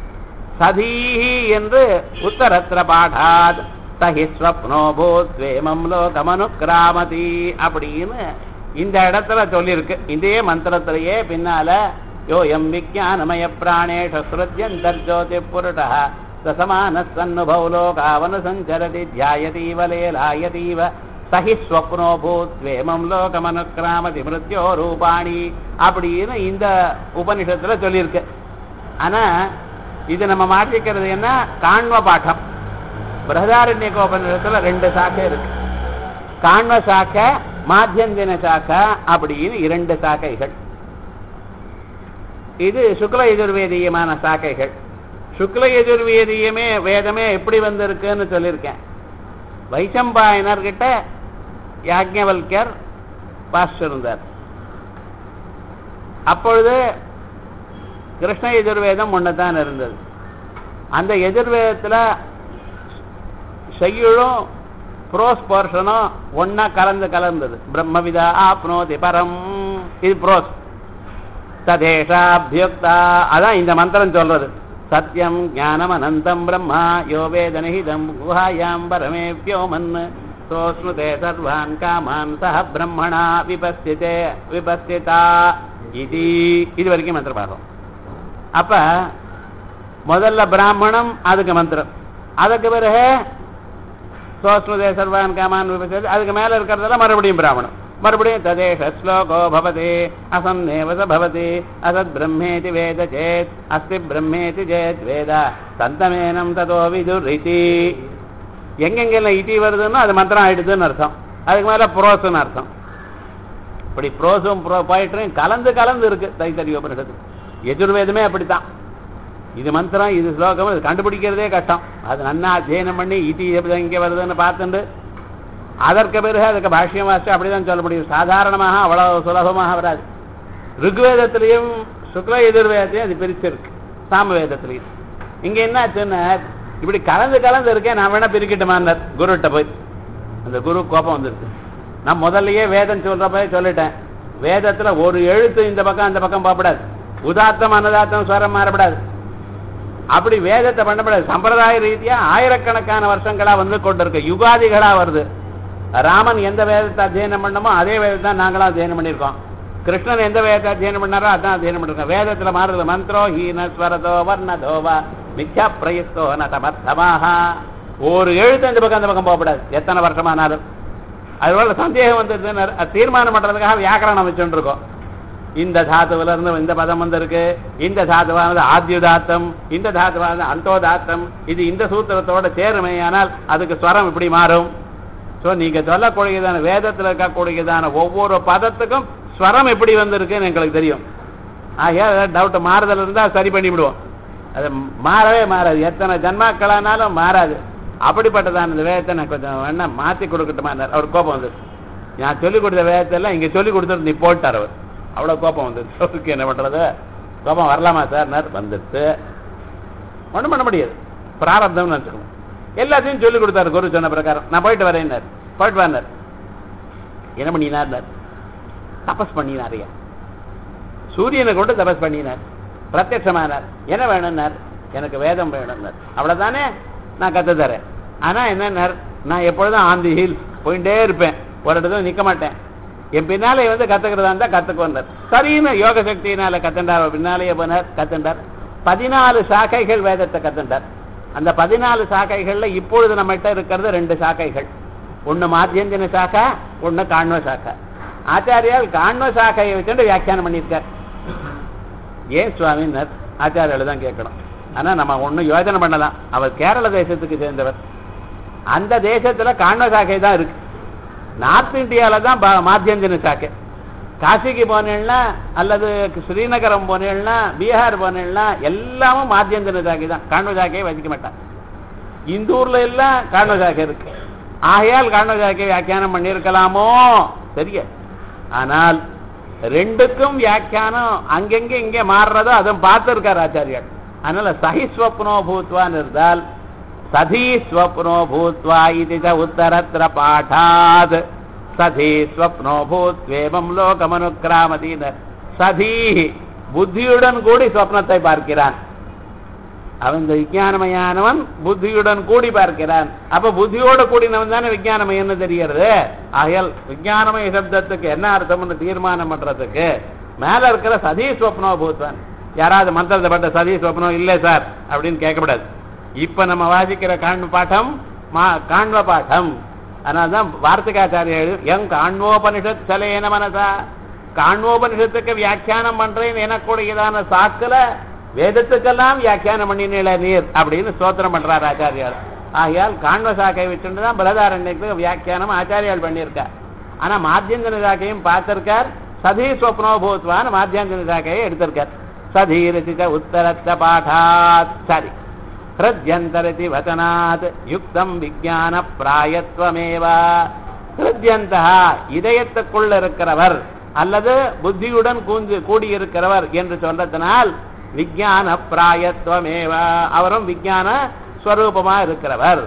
சதீஹி என்று உத்தரத்திர பாடாத் சஹி ஸ்வப்னோ பூத்வேமம் லோகமனுக்கிராமதி அப்படின்னு இந்த இடத்துல சொல்லியிருக்கு இதே மந்திரத்திலேயே பின்னால யோயம் விஜானமய பிராணேஷ ஸ்ருத்யந்தர்ஜோதி புருஷ சசமான சன்னுபவ லோகாவனு சஞ்சரதி தியாயதீவ லேலாயதீவ சஹி ஸ்வப்னோ பூத்வேமம் லோகமனுக்கிராமதி மிருத்யோ ரூபாணி அப்படின்னு இந்த உபனிஷத்துல சொல்லியிருக்கு ஆனா இது நம்ம மாற்றிக்கிறது என்ன காண்ம பாடம் பிரதாரண்யகோபனிடத்துல ரெண்டு சாக்கை இருக்கு காண்ம சாக்கை மாத்தியந்தின சாக்கை அப்படின்னு இரண்டு சாக்கைகள் இது சுக்ல எதிர்வேதியமான சாக்கைகள் சுக்ல எதிர்வேதியமே வேதமே எப்படி வந்திருக்குன்னு சொல்லியிருக்கேன் வைசம்பாயனர் கிட்ட யாக்ஞவல்யர் பாஸ்டர் இருந்தார் அப்பொழுது கிருஷ்ண எதிர்வேதம் ஒன்று இருந்தது அந்த எதிர்வேதத்துல செய்யுளும் ப்ரோஸ் போர்ஷனும் ஒன்னா கலந்து கலந்தது பிரம்மவிதா ஆப்னோதி பரம் இது ப்ரோஸ் ததேஷாபியுக்தா அதான் இந்த மந்திரம் சொல்றது சத்யம் ஞானம் அனந்தம் பிரம்மா யோ வேதனிதம் குஹாயாம் பரமே வியோமன் சோஸ்னுதே சர்வான் காமான் சஹ பிரம்மணா விபஸ்திதே விபஸ்திதா இது இது வரைக்கும் மந்திர பாகம் அப்ப முதல்ல பிராமணம் அதுக்கு மந்திரம் அதுக்கு பிறகு சோஸ்னுதே சர்வான் காமான் விபஸ்திதே அதுக்கு மேல இருக்கிறதெல்லாம் மறுபடியும் பிராமணம் மறுபடியும் ததேஷ ஸ்லோகோ பவதி அசன்னேவச பவதி அசத் பிரம்மேதி வேத சேத் அஸ்தி பிரம்மேதி சேத் வேத சந்தமேனம் ததோ விதுர் இதி எங்கெங்கெல்லாம் இட்டி வருதுன்னா அது மந்திரம் ஆயிடுதுன்னு அர்த்தம் அதுக்கு மேல புரோஸ்னு அர்த்தம் இப்படி புரோஸும் போயிட்டும் கலந்து கலந்து இருக்கு தைத்தறி உபனிஷத்து எஜுர்வேதமே அப்படித்தான் இது மந்திரம் இது ஸ்லோகம் இது கண்டுபிடிக்கிறதே கஷ்டம் அது நன்னா அத்தியனம் பண்ணி இட்டி எப்படி இங்கே வருதுன்னு பார்த்துட்டு அதற்கு பிறகு அதுக்கு பாஷ்யம் வாசிச்சு அப்படிதான் சொல்ல முடியும் சாதாரணமாக அவ்வளவு சுலபமாக வராது ருக்வேதத்திலையும் சுக்ல எதிர்வேதத்தையும் அது பிரிச்சிருக்கு சாம வேதத்திலையும் இங்க என்ன ஆச்சுன்னா இப்படி கலந்து கலந்து இருக்கேன் நான் வேணா பிரிக்கட்டுமான்னார் குருகிட்ட போய் அந்த குரு கோபம் வந்துருக்கு நான் முதல்லயே வேதம் சொல்றப்ப சொல்லிட்டேன் வேதத்துல ஒரு எழுத்து இந்த பக்கம் அந்த பக்கம் போகப்படாது உதாத்தம் அனதாத்தம் ஸ்வரம் மாறப்படாது அப்படி வேதத்தை பண்ணப்படாது சம்பிரதாய ரீதியா ஆயிரக்கணக்கான வருஷங்களா வந்து கொண்டிருக்கு யுகாதிகளா வருது ராமன் எந்த வேதத்தை அத்தியனம் பண்ணமோ அதே வேதத்தை தான் நாங்களும் அத்தியனம் பண்ணியிருக்கோம் கிருஷ்ணன் எந்த வேதத்தை அத்தியனம் பண்ணாரோ அதான் அத்தியனம் பண்ணிருக்கோம் வேதத்துல மாறுது மந்திரோ ஹீன ஸ்வரதோ வர்ணதோவா மிச்சா பிரயுக்தோ நதமர்த்தமாக ஒரு எழுத்து இந்த பக்கம் அந்த பக்கம் போகக்கூடாது எத்தனை வருஷமானாலும் அதுபோல சந்தேகம் வந்ததுன்னு அது தீர்மானம் பண்றதுக்காக வியாக்கரணம் வச்சுட்டு இருக்கோம் இந்த தாத்துவில இருந்து இந்த பதம் வந்திருக்கு இந்த தாத்துவானது ஆத்யுதாத்தம் இந்த தாத்துவானது அந்தோதாத்தம் இது இந்த சூத்திரத்தோட சேருமையானால் அதுக்கு ஸ்வரம் இப்படி மாறும் ஸோ நீங்க சொல்லக்கூடியதான வேதத்தில் இருக்கக்கூடியதான ஒவ்வொரு பதத்துக்கும் ஸ்வரம் எப்படி வந்திருக்குன்னு எங்களுக்கு தெரியும் ஆகியா டவுட் மாறுதல் இருந்தால் சரி பண்ணி விடுவோம் அது மாறவே மாறாது எத்தனை ஜன்மாக்களானாலும் மாறாது அப்படிப்பட்டதான இந்த வேதத்தை நான் கொஞ்சம் வேணா மாற்றி கொடுக்கட்டுமா அவர் கோபம் வந்தது நான் சொல்லிக் கொடுத்த வேதத்தெல்லாம் இங்கே சொல்லி கொடுத்துட்டு நீ போட்டார் அவர் அவ்வளோ கோபம் வந்தது அவருக்கு என்ன பண்ணுறது கோபம் வரலாமா சார் வந்துடுச்சு ஒன்றும் பண்ண முடியாது பிராரப்தம்னு நினச்சிக்கணும் எல்லாத்தையும் சொல்லி கொடுத்தாரு குரு சொன்ன பிரகாரம் நான் போயிட்டு வரேன்னார் போயிட்டு வரேன்னார் என்ன பண்ணினார் தபஸ் பண்ணினாரியா சூரியனை கொண்டு தபஸ் பண்ணினார் பிரத்யட்சமானார் என்ன வேணும்னார் எனக்கு வேதம் வேணும்னார் அவ்வளவுதானே நான் கத்து தரேன் ஆனா என்னன்னார் நான் எப்பொழுதும் ஆன் தி ஹில்ஸ் போயிட்டே இருப்பேன் ஒரு இடத்துல நிக்க மாட்டேன் என் பின்னாலே வந்து கத்துக்கிறதா இருந்தா கத்துக்கொண்டார் சரின்னு யோக சக்தியினால கத்துண்டார் பின்னாலேயே போனார் கத்துண்டார் பதினாலு சாக்கைகள் வேதத்தை கத்துண்டார் அந்த பதினாலு சாக்கைகள்ல இப்பொழுது நம்மகிட்ட இருக்கிறது ரெண்டு சாக்கைகள் ஒண்ணு மாத்தியந்தின சாக்கா ஒண்ணு காண்வ சாக்கா ஆச்சாரியால் காண்வ சாக்கையை வச்சுட்டு வியாக்கியானம் பண்ணியிருக்கார் ஏன் சுவாமினர் ஆச்சாரியால தான் கேட்கணும் ஆனா நம்ம ஒண்ணும் யோஜனை பண்ணலாம் அவர் கேரள தேசத்துக்கு சேர்ந்தவர் அந்த தேசத்துல காண்வ சாக்கை தான் இருக்கு நார்த் இந்தியால தான் ப- மாத்தியந்தின சாக்கை காசிக்கு போனேன்னா அல்லது ஸ்ரீநகரம் போனேன்னா பீகார் போனேன்னா எல்லாமும் மாத்தியந்தின சாக்கை தான் காண்வ சாக்கையை வச்சுக்க மாட்டான் இந்த ஊர்ல எல்லாம் காண்வ சாக்கை இருக்கு ஆகையால் காண்வ சாக்கை வியாக்கியானம் பண்ணியிருக்கலாமோ தெரியாது ஆனால் ரெண்டுக்கும் வியாக்கியானம் அங்கெங்க இங்கே மாறுறதோ அதுவும் பார்த்திருக்கார் ஆச்சாரியார் அதனால சஹிஸ்வப்னோ பூத்வான்னு இருந்தால் சதி ஸ்வப்னோ பூத்வா இது ச உத்தரத்திர பாடாத் சதி ஸ்வப்னோ பூத்வேமம் லோகமனுக்கிராமதீனர் சதி புத்தியுடன் கூடி சொப்னத்தை பார்க்கிறான் அவன் இந்த விஞ்ஞானமயானவன் புத்தியுடன் கூடி பார்க்கிறான் அப்ப புத்தியோட கூடினவன் தானே விஞ்ஞானமயன்னு தெரியறது ஆகையால் விஞ்ஞானமய சப்தத்துக்கு என்ன அர்த்தம்னு தீர்மானம் பண்றதுக்கு மேல இருக்கிற சதி ஸ்வப்னோ பூத்வான் யாராவது மந்திரத்தை பட்ட சதி ஸ்வப்னம் இல்லை சார் அப்படின்னு கேட்கக்கூடாது இப்ப நம்ம வாசிக்கிற காண்ப பாட்டம் மா காண்ப பாட்டம் அதனால்தான் வார்த்திகாச்சாரிய எங் காண்வோபனிஷத் சலேன மனசா காண்வோபனிஷத்துக்கு வியாக்கியானம் பண்றேன்னு எனக்கூடியதான சாக்குல வேதத்துக்கெல்லாம் வியாக்கியானம் பண்ணினீல நீர் அப்படின்னு ஸ்தோத்திரம் பண்றார் ஆச்சாரியார் ஆகையால் காண்வ சாக்கை வச்சுட்டு தான் பிரதாரண்யத்துக்கு வியாக்கியானம் ஆச்சாரியால் பண்ணியிருக்கார் ஆனா மாத்தியந்திர சாக்கையும் பார்த்திருக்கார் சதி ஸ்வப்னோ பூத்வான் மாத்தியந்திர சாக்கையை எடுத்திருக்கார் சதீரசித உத்தரத்த பாடாத் சரி ஹிருத்யந்தரதி வசனாத் யுக்தம் விஜான பிராயத்வமேவ ஹிருத்யந்தா இதயத்துக்குள்ள இருக்கிறவர் அல்லது புத்தியுடன் கூந்து கூடியிருக்கிறவர் என்று சொல்றதனால் விஜான பிராயத்வமேவ அவரும் விஜான ஸ்வரூபமா இருக்கிறவர்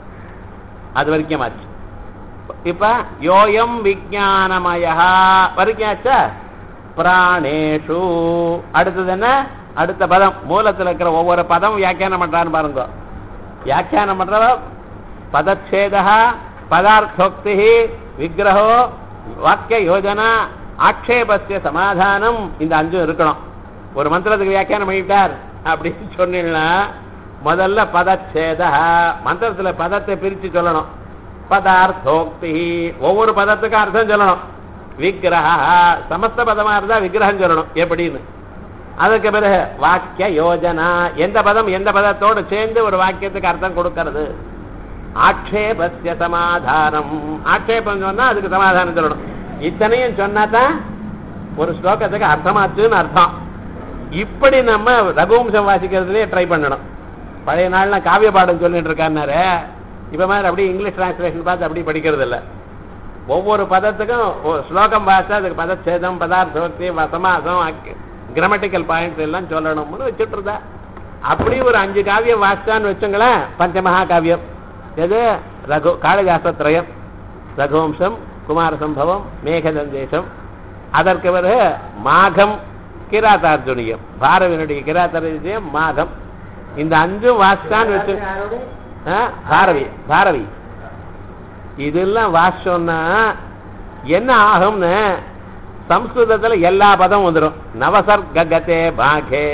அது வரைக்கும் ஆச்சு இப்ப யோயம் விஜானமயா வரைக்கும் ஆச்சா பிராணேஷு அடுத்தது என்ன அடுத்த பதம் மூலத்துல இருக்கிற ஒவ்வொரு பதம் வியாக்கியானம் பண்றான்னு பாருங்க வியாக்கியானம் பண்றவ பதச்சேதா பதார்த்தோக்தி விக்கிரகோ வாக்கிய யோஜனா ஆக்ஷேபஸ்ய சமாதானம் இந்த அஞ்சும் இருக்கணும் ஒரு மந்திரத்துக்கு வியாக்கியானம் பண்ணிட்டார் அப்படின்னு சொன்னீங்கன்னா முதல்ல பதச்சேதா மந்திரத்துல பதத்தை பிரிச்சு சொல்லணும் பதார்த்தோக்தி ஒவ்வொரு பதத்துக்கும் அர்த்தம் சொல்லணும் விக்கிரகா சமஸ்த பதமா இருந்தா விக்கிரகம் சொல்லணும் எப்படின்னு அதுக்கு பிறகு வாக்கிய யோஜனா எந்த பதம் எந்த பதத்தோடு சேர்ந்து ஒரு வாக்கியத்துக்கு அர்த்தம் கொடுக்கிறது ஆக்ஷேபஸ்ய சமாதானம் ஆக்ஷேபம் சொன்னா அதுக்கு சமாதானம் சொல்லணும் இத்தனையும் சொன்னா தான் ஒரு ஸ்லோகத்துக்கு அர்த்தமாச்சுன்னு அர்த்தம் இப்படி நம்ம ரகுவம்சம் வாசிக்கிறதுலயே ட்ரை பண்ணணும் பழைய நாள்ல காவிய பாடம் சொல்லிட்டு இருக்காரு இப்ப மாதிரி அப்படியே இங்கிலீஷ் டிரான்ஸ்லேஷன் பார்த்து அப்படி படிக்கிறது இல்ல ஒவ்வொரு பதத்துக்கும் ஒரு ஸ்லோகம் பார்த்தா அதுக்கு பதச்சேதம் பதார்த்தோக்தி சமாசம் கிராமட்டிக்கல் பாயிண்ட்ஸ் எல்லாம் சொல்லணும்னு வச்சுட்டு இருந்தா அப்படி ஒரு அஞ்சு காவியம் வாசிச்சான்னு வச்சுங்களேன் பஞ்சமகா காவியம் எது ரகு காளிதாசத்ரயம் ரகுவம்சம் குமார சம்பவம் மேகதந்தேசம் அதற்கு பிறகு மாகம் கிராத்தார்ஜுனியம் பாரவியனுடைய கிராத்தார்ஜுனியம் மாகம் இந்த அஞ்சும் வாசிச்சான்னு வச்சு ஆ, பாரவி பாரவி இதெல்லாம் வாசிச்சோம்னா என்ன ஆகும்னு சம்ஸ்கிருதத்துல எல்லா பதம் வந்துடும் நவசர்கதே பாகே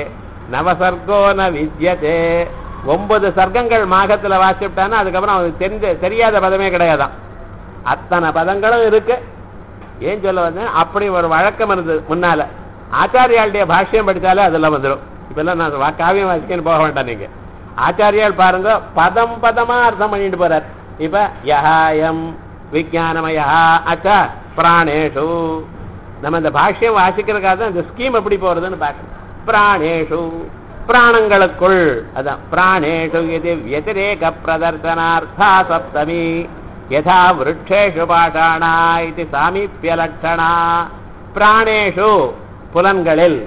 நவசர்கோ ந வித்யதே ஒன்பது சர்க்கங்கள் மாகத்துல வாசிட்டான்னா அதுக்கப்புறம் அவனுக்கு தெரிஞ்ச தெரியாத பதமே கிடையாதான் அத்தனை பதங்களும் இருக்கு ஏன் சொல்ல வந்தேன் அப்படி ஒரு வழக்கம் இருந்தது முன்னால ஆச்சாரியாளுடைய பாஷ்யம் படிச்சாலே அதெல்லாம் வந்துடும் இப்பெல்லாம் நான் வா- காவியம் வாசிக்கன்னு போக வேண்டாம் நீங்க ஆச்சாரியால் பாருங்க பதம் பதமா அர்த்தம் பண்ணிட்டு போறார் இப்ப யஹாயம் விஜயானமயா அச்சா பிராணேஷு நம்ம இந்த பாஷ்யம் வாசிக்கிறதுக்காக தான் இந்த ஸ்கீம் எப்படி போறதுன்னு பார்க்கணும் பிராணேஷு பிராணங்களுக்குள் அதான் பிராணேஷு இது வியதிரேக பிரதர்சனார்த்தா சப்தமி யதா விருட்சேஷு பாஷாணா இது சாமீப்பிய லட்சணா பிராணேஷு புலன்களில்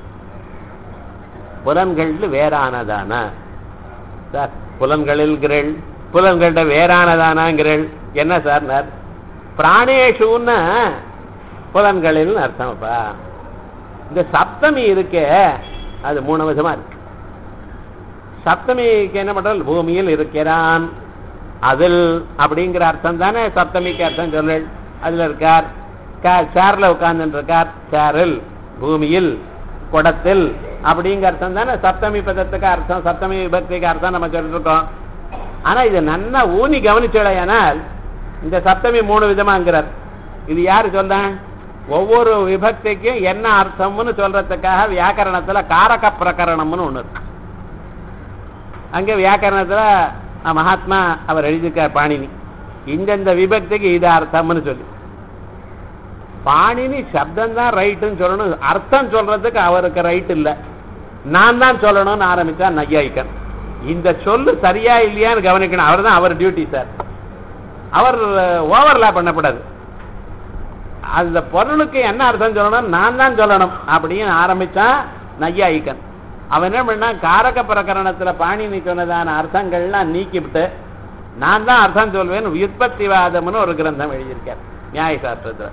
புலன்கள் வேறானதான சார் புலன்களில் கிரள் புலன்கள்ட வேறானதானாங்கிறள் என்ன சார் பிராணேஷுன்னு புலன்களில் அர்த்தம்ப்பா இந்த சப்தமி இருக்கே அது மூணு விதமா இருக்கு சப்தமிக்கு என்ன பண்றால் பூமியில் இருக்கிறான் அதில் அப்படிங்கிற அர்த்தம் தானே சப்தமிக்கு அர்த்தம் சொல்லல் அதுல இருக்கார் சேர்ல உட்கார்ந்து இருக்கார் சேரில் பூமியில் குடத்தில் அப்படிங்கிற அர்த்தம் தானே சப்தமி பதத்துக்கு அர்த்தம் சப்தமி விபக்திக்கு அர்த்தம் நம்ம சொல்லிட்டு இருக்கோம் ஆனா இது நன்னா ஊனி கவனிச்சடையானால் இந்த சப்தமி மூணு விதமாங்கிறார் இது யாரு சொல்றேன் ஒவ்வொரு விபக்திக்கும் என்ன அர்த்தம்னு சொல்றதுக்காக வியாக்கரணத்துல காரக பிரகரணம்னு ஒண்ணு இருக்கு அங்க வியாக்கரணத்துல அஹ், மகாத்மா அவர் எழுதியிருக்கார் பாணினி இந்தந்த விபக்திக்கு இது அர்த்தம்னு சொல்லி பாணினி சப்தம் தான் ரைட்டுன்னு சொல்லணும் அர்த்தம் சொல்றதுக்கு அவருக்கு ரைட் இல்ல நான் தான் சொல்லணும்னு ஆரம்பிச்சா நையாயிக்கன் இந்த சொல்லு சரியா இல்லையான்னு கவனிக்கணும் அவர் தான் அவர் டியூட்டி சார் அவர் ஓவர்லா பண்ணக்கூடாது அந்த பொருளுக்கு என்ன அர்த்தம் சொல்லணும் நான் தான் சொல்லணும் அப்படின்னு ஆரம்பிச்சான் நையாயிக்கன் அவன் என்ன பண்ணா காரக பிரகரணத்துல பாணினி சொன்னதான அர்த்தங்கள்லாம் நீக்கிவிட்டு நான் தான் அர்த்தம் சொல்வேன் வியுற்பத்திவாதம்னு ஒரு கிரந்தம் எழுதியிருக்கார் நியாய சாஸ்திரத்துல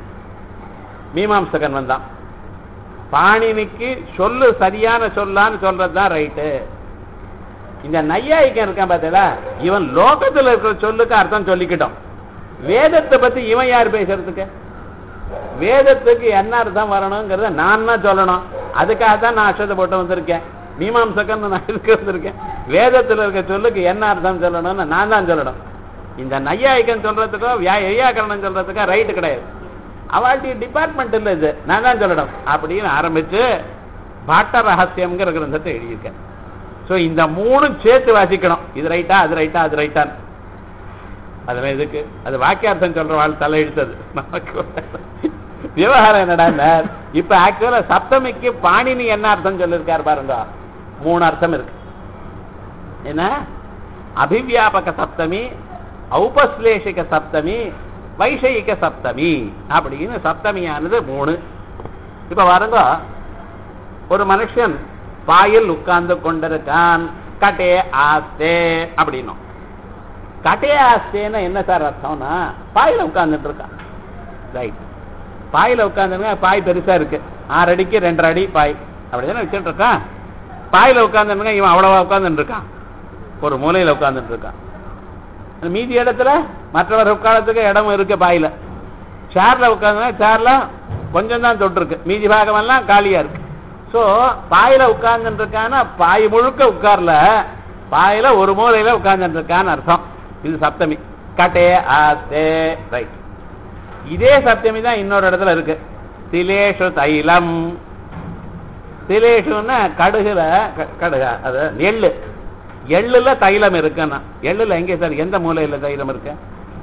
மீமாம்சகன் வந்தான் பாணினிக்கு சொல்லு சரியான சொல்லான்னு சொல்றதுதான் ரைட்டு இந்த நையாயிக்கன் இருக்கான் பார்த்தீங்களா இவன் லோகத்துல இருக்கிற சொல்லுக்கு அர்த்தம் சொல்லிக்கிட்டோம் வேதத்தை பத்தி இவன் யார் பேசுறதுக்கு வேதத்துக்கு என்ன அர்த்தம் வரணுங்கிறத நான் தான் சொல்லணும் அதுக்காக தான் நான் அக்ஷதை போட்டு வந்திருக்கேன் மீமாம்சக்கன் நான் இதுக்கு வந்திருக்கேன் வேதத்துல இருக்க சொல்லுக்கு என்ன அர்த்தம் சொல்லணும்னு நான் தான் சொல்லணும் இந்த நையாயிக்கன் சொல்றதுக்கோ வியா- வையாக்கரணம் சொல்றதுக்கோ ரைட்டு கிடையாது அவளுடைய டிபார்ட்மெண்ட் இல்லை இது நான் தான் சொல்லணும் அப்படின்னு ஆரம்பிச்சு பாட்ட ரகசியம்ங்கிற கிரந்தத்தை எழுதியிருக்கேன் ஸோ இந்த மூணும் சேர்த்து வாசிக்கணும் இது ரைட்டா அது ரைட்டா அது ரைட்டான்னு அதெல்லாம் எதுக்கு அது வாக்கியார்த்தம் சொல்ற வாழ் தலை இழுத்தது நமக்கு விவகாரம் என்னடா இப்ப ஆக்சுவலா சப்தமிக்கு பாணினி என்ன அர்த்தம் சொல்லியிருக்காரு பாருங்க மூணு அர்த்தம் இருக்கு என்ன அபிவியாபக சப்தமி ஔபஸ்லேஷிக சப்தமி வைஷயிக சப்தமி அப்படின்னு சப்தமியானது மூணு இப்ப பாருங்க ஒரு மனுஷன் பாயில் உட்கார்ந்து கொண்டிருக்கான் கட்டே ஆஸ்தே அப்படின்னும் கட்டே ஆஸ்தேன்னா என்ன சார் அர்த்தம்னா பாயில உட்கார்ந்துட்டு இருக்கான் ரைட் பாயில உட்கார்ந்துருங்க பாய் பெருசா இருக்கு ஆறு அடிக்கு ரெண்டரை அடி பாய் அப்படிதானே வச்சுட்டு இருக்கான் பாயில உட்கார்ந்துருங்க இவன் அவ்வளவா உட்கார்ந்துட்டு இருக்கான் ஒரு மூலையில உட்கார்ந்துட்டு இருக்கான் மீதி இடத்துல மற்றவர் உட்காரத்துக்கு இடம் இருக்கு பாயில சேர்ல உட்கார்ந்து சேர்ல கொஞ்சம் தான் தொட்டு இருக்கு மீதி பாகம் எல்லாம் காலியா இருக்கு சோ பாயில உட்கார்ந்துட்டு இருக்கான்னா பாய் முழுக்க உட்கார்ல பாயில ஒரு மூலையில உட்கார்ந்துட்டு இருக்கான்னு அர்த்தம் இது சப்தமி கட்டே ஆஸ்தே ரைட் இதே சப்தமி தான் இன்னொரு இடத்துல இருக்கு திலேஷு தைலம் திலேஷுன்னா கடுகுல க- கடுகா அது எள்ளு எள்ளுல தைலம் இருக்குன்னா எள்ளுல எங்கே சார் எந்த மூலையில தைலம் இருக்கு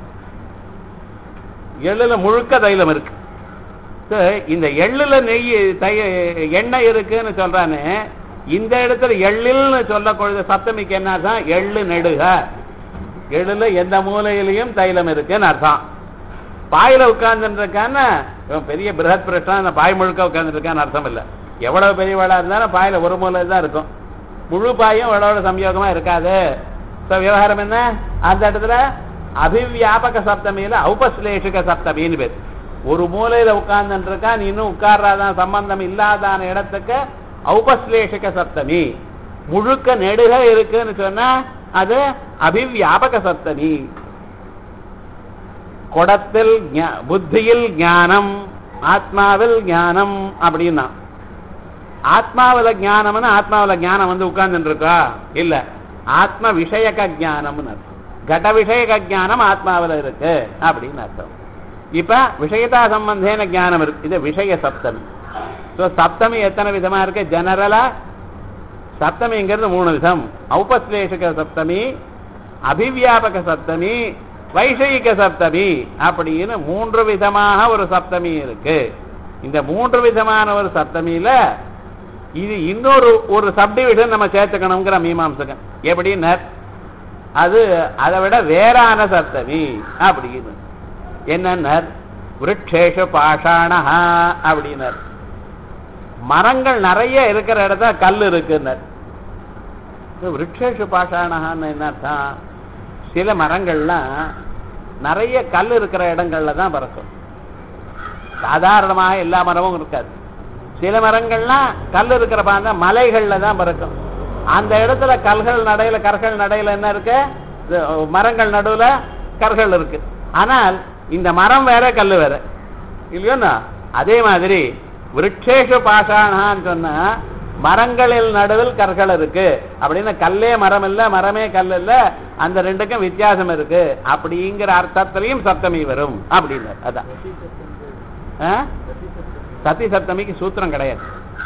எள்ளுல முழுக்க தைலம் இருக்கு சரி, இந்த எள்ளுல நெய் தை எண்ணெய் இருக்குன்னு சொல்றானே இந்த இடத்துல எள்ளில்னு சொல்லக்கூடிய சப்தமிக்கு என்ன அர்த்தம் எள்ளு நெடுக எள்ளுல எந்த மூலையிலையும் தைலம் இருக்குன்னு அர்த்தம் பாயில உட்கார்ந்துட்டு இருக்கான்னு இவன் பெரிய பிரகத் பிரஷ்டம் அந்த பாய் முழுக்க உட்கார்ந்துட்டு இருக்கான்னு அர்த்தம் இல்ல எவ்வளவு பெரிய வேலை இருந்தாலும் பாயில ஒரு மூலை தான் இருக்கும் முழு பாயும் அவளோட சம்யோகமா இருக்காது So, விவகாரம் என்ன அந்த இடத்துல அபிவியாபக சப்தமியில ஔபஸ்லேஷிக சப்தமின்னு பேர் ஒரு மூலையில உட்கார்ந்துட்டு இருக்கான் இன்னும் உட்கார்றாதான் சம்பந்தம் இல்லாதான இடத்துக்கு ஔபஸ்லேஷிக சப்தமி முழுக்க நெடுக இருக்குன்னு சொன்னா அது அபிவியாபக சப்தமி குடத்தில் ஞா- புத்தியில் ஞானம் ஆத்மாவில் ஞானம் அப்படின்னா ஆத்மாவில ஞானம்னு ஆத்மாவில ஞானம் வந்து உட்கார்ந்துட்டு இருக்கா இல்ல ஆத்ம விஷயக ஞானம்னு அர்த்தம் கட விஷயக ஞானம் ஆத்மாவில இருக்கு அப்படின்னு அர்த்தம் இப்ப விஷயதா சம்பந்தேன ஞானம் இருக்கு இது விஷய சப்தமி ஸோ சப்தமி எத்தனை விதமா இருக்கு ஜெனரலா சப்தமிங்கிறது மூணு விதம் ஔபஸ்லேஷக சப்தமி அபிவியாபக சப்தமி வைஷயிக சப்தமி அப்படின்னு மூன்று விதமாக ஒரு சப்தமி இருக்கு இந்த மூன்று விதமான ஒரு சப்தமியில இது இன்னொரு ஒரு சப்டிவிஷன் நம்ம சேர்த்துக்கணுங்கிற மீமாம்சகன் எப்படின்னர் அது அதை விட வேறான சப்தமி அப்படின்னு என்னன்னர் விருட்சேஷ பாஷாணஹா அப்படின்னர் மரங்கள் நிறைய இருக்கிற இடத்துல கல் இருக்குன்னர் விருட்சேஷ பாஷாணஹான்னு என்ன அர்த்தம் சில மரங்கள்லாம் நிறைய கல் இருக்கிற இடங்கள்ல தான் பறக்கும் சாதாரணமாக எல்லா மரமும் இருக்காது சில மரங்கள்லாம் கல் இருக்கிற பார்த்தா மலைகள்ல தான் பறக்கும் அந்த இடத்துல கல்கள் நடையில கற்கள் நடையில என்ன இருக்கு இது, மரங்கள் நடுவுல கற்கள் இருக்கு ஆனால் இந்த மரம் வேற கல் வேற இல்லையோண்ணா அதே மாதிரி விருட்சேஷ பாஷாணான்னு சொன்னா மரங்களில் நடுவில் கற்கள் இருக்கு அப்படின்னு கல்லே மரம் இல்ல மரமே கல் இல்ல அந்த ரெண்டுக்கும் வித்தியாசம் இருக்கு அப்படிங்கிற அர்த்தத்திலையும் சப்தமி வரும் அப்படின்னு அதான் ஆ? சதி சப்தமிக்கு சூத்திரம் கிடையாது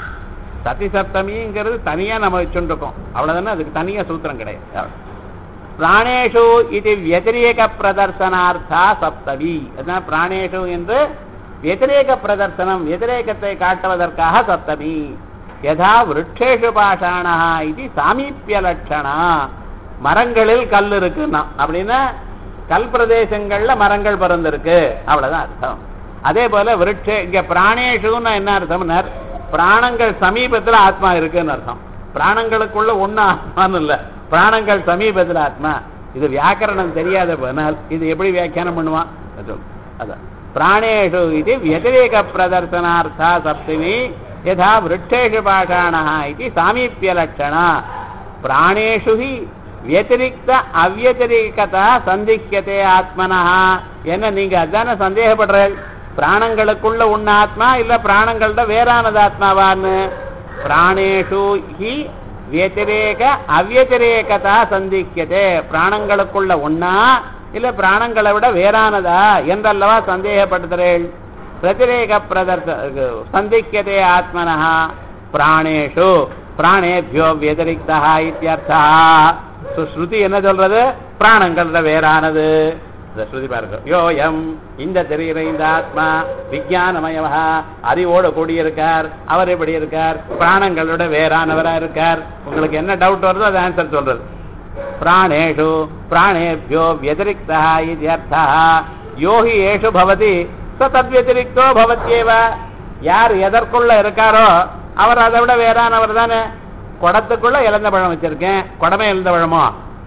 சதி சப்தமிங்கிறது தனியா நம்ம வச்சுருக்கோம் அவ்வளவுதானே அதுக்கு தனியா சூத்திரம் கிடையாது பிராணேஷு இது व्यतिरेक பிரதர்சனார்த்தா சப்தவி அதான் பிராணேஷு என்று व्यतिरेक பிரதர்சனம் व्यतिरेकத்தை காட்டுவதற்காக சப்தமி யதா விருட்சேஷு பாஷாணா இது சாமீப்பிய லட்சணா மரங்களில் கல் இருக்குன்னா அப்படின்னா கல் பிரதேசங்கள்ல மரங்கள் பிறந்திருக்கு அவ்வளவுதான் அர்த்தம் அதே போல விருட்சே இங்க பிராணேஷுன்னா என்ன அர்த்தம்னார் பிராணங்கள் சமீபத்துல ஆத்மா இருக்குன்னு அர்த்தம் பிராணங்களுக்குள்ள ஒண்ணு ஆத்மான்னு இல்ல பிராணங்கள் சமீபத்துல ஆத்மா இது வியாக்கரணம் தெரியாத போனால் இது எப்படி வியாக்கியானம் பண்ணுவான் அது சொல்லு. அதான் பிராணேஷு இது व्यतिरेक பிரதர்சனார்த்தா சப்தமி யதா விருட்சேஷு பாஷாணः இது சாமீப்பிய லட்சணா பிராணேஷு ஹி व्यतिरिक्त அவ்யதிரிகதா சந்திக்கியதே ஆத்மனஹ என்ன நீங்க அதான சந்தேகப்படுறீர்கள் பிராணங்களுக்குள்ள உண்ண ஆத்மா இல்ல பிராணங்கள்ட வேறானது ஆத்மாவான்னு பிராணேஷு ஹி व्यतिरेक அவ்யதிரேகதா சந்திக்கியதே பிராணங்களுக்குள்ள ஒண்ணா இல்ல பிராணங்களை விட வேறானதா என்றல்லவா சந்தேகப்படுத்துறேள் பிரதிரேக பிரதர்ச சந்திக்கியதே ஆத்மனः பிராணேஷு பிராணேபியோ व्यतिरिक्तः இத்தியர்த்தா So, ஸ்ருதி என்ன சொல்றது பிராணங்கள வேறானது இந்த ஸ்ருதி பாருங்க யோயம் இந்த தெரிகிற இந்த ஆத்மா விஞ்ஞானமயவா அறிவோடு கூடியிருக்கார் அவர் எப்படி இருக்கார் பிராணங்களோட வேறானவரா இருக்கார் உங்களுக்கு என்ன டவுட் வருதோ அது ஆன்சர் சொல்றது பிராணேஷு பிராணேபியோ व्यतिरिक्तः இது அர்த்தா யோகி ஏஷு பவதி ச தத்வத்திரிக்தோ பவத்யேவ யார் எதற்குள்ள இருக்காரோ அவர் அதை விட வேறானவர் தானே குடத்துக்குள்ள இழந்த பழம் வச்சிருக்கேன் குடமே இழந்த பழமோ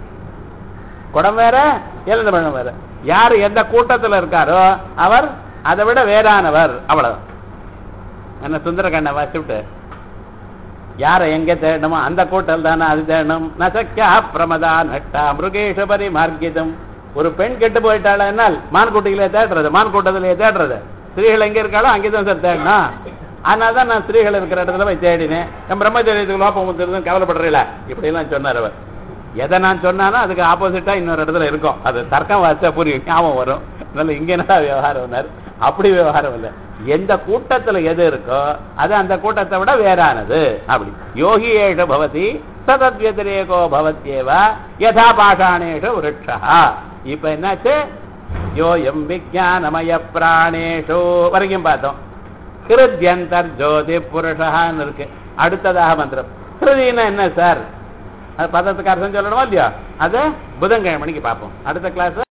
குடம் வேற இழந்த பழம் வேற யார் எந்த கூட்டத்துல இருக்காரோ அவர் அதை விட வேறானவர் அவ்வளவுதான் என்ன சுந்தரகண்ணை வாசிவிட்டு யாரை எங்க தேடணுமோ அந்த கூட்டல் தானே அது தேடணும் நசக்கியா பிரமதா நட்டா மிருகேஷ பரிமார்க்கிதம் ஒரு பெண் கெட்டு போயிட்டாளா என்னால் மான்குட்டிகளே தேடுறது மான்கூட்டத்திலே தேடுறது ஸ்திரீகள் எங்க இருக்காளோ அங்கேதான் சார் தேடணும் அதனால தான் நான் ஸ்திரீகள் இருக்கிற இடத்துல போய் தேடினேன் என் பிரம்மச்சரியத்துக்கு லோபம் வந்துருதுன்னு கவலைப்படுறீல இப்படி எல்லாம் சொன்னார் அவர் எதை நான் சொன்னாலும் அதுக்கு ஆப்போசிட்டா இன்னொரு இடத்துல இருக்கும் அது தர்க்கம் வாசிச்சா புரியும் ஞாபகம் வரும் அதனால இங்க என்னடா விவகாரம் வந்தார் அப்படி விவகாரம் இல்லை எந்த கூட்டத்துல எது இருக்கோ அது அந்த கூட்டத்தை விட வேறானது அப்படி யோகி ஏஷ பவதி சதத் வத்திரேகோ பவத்யேவ யதா பாஷாணேஷு விருட்சா இப்ப என்னாச்சு யோயம் விஜானமய பிராணேஷு வரைக்கும் பார்த்தோம் ஹிருத்யந்தர் ஜோதி புருஷான்னு இருக்கு அடுத்ததாக மந்திரம் ஹிருதினா என்ன சார் அது பதத்துக்கு அர்த்தம் சொல்லணுமா இல்லையா அது புதன்கிழமை மணிக்கு பார்ப்போம் அடுத்த கிளாஸ்